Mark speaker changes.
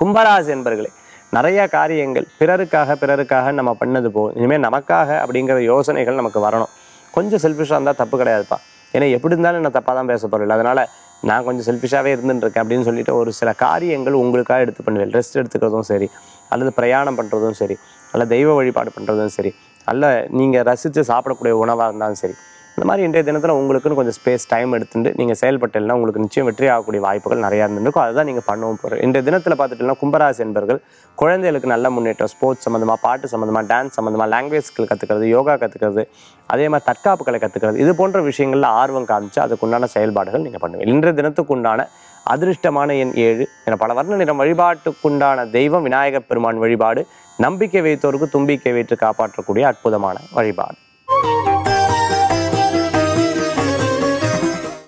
Speaker 1: கும்பராசி என்பர்களே நிறைய காரியங்கள் பிறருக்காக பிறருக்காக நம்ம பண்ணது போகும் இனிமேல் நமக்காக அப்படிங்கிற யோசனைகள் நமக்கு வரணும் கொஞ்சம் செல்ஃபிஷாக இருந்தால் தப்பு கிடையாதுப்பா ஏன்னா எப்படி இருந்தாலும் நான் தப்பாக தான் பேச போகிறேன் அதனால் நான் கொஞ்சம் செல்ஃபிஷாகவே இருந்துட்டு இருக்கேன் அப்படின்னு சொல்லிட்டு ஒரு சில காரியங்கள் உங்களுக்காக எடுத்து பண்ணுவேன் ரெஸ்ட் எடுத்துக்கிறதும் சரி அல்லது பிரயாணம் பண்ணுறதும் சரி அல்ல தெய்வ வழிபாடு பண்ணுறதும் சரி அல்ல நீங்கள் ரசித்து சாப்பிடக்கூடிய உணவாக இருந்தாலும் சரி இந்த மாதிரி இன்றைய தினத்தில் உங்களுக்குன்னு கொஞ்சம் ஸ்பேஸ் டைம் எடுத்துட்டு நீங்கள் செயல்பட்டீங்கன்னா உங்களுக்கு நிச்சயம் வெற்றி ஆகக்கூடிய வாய்ப்புகள் நிறையா இருந்திருக்கும் அதுதான் நீங்கள் பண்ணவும் போகிறோம் இன்றைய தினத்தில் பார்த்துட்டீங்கன்னா கும்பராசி என்பர்கள் குழந்தைகளுக்கு நல்ல முன்னேற்றம் ஸ்போர்ட்ஸ் சம்மந்தமாக பாட்டு சம்மந்தமாக டான்ஸ் சம்மந்தமாக லாங்குவேஜ் ஸ்கில் கற்றுக்கிறது யோகா கற்றுக்கிறது அதே மாதிரி தற்காப்பு கலை கற்றுக்கிறது இது போன்ற விஷயங்களில் ஆர்வம் காமிச்சு அதுக்குண்டான செயல்பாடுகள் நீங்கள் பண்ணுவீங்க இன்றைய தினத்துக்குண்டான அதிர்ஷ்டமான எண் ஏழு என பல வர்ண நிறம் வழிபாட்டுக்குண்டான தெய்வம் விநாயகப் பெருமான் வழிபாடு நம்பிக்கை வைத்தோருக்கு தும்பிக்கை வைத்து காப்பாற்றக்கூடிய அற்புதமான வழிபாடு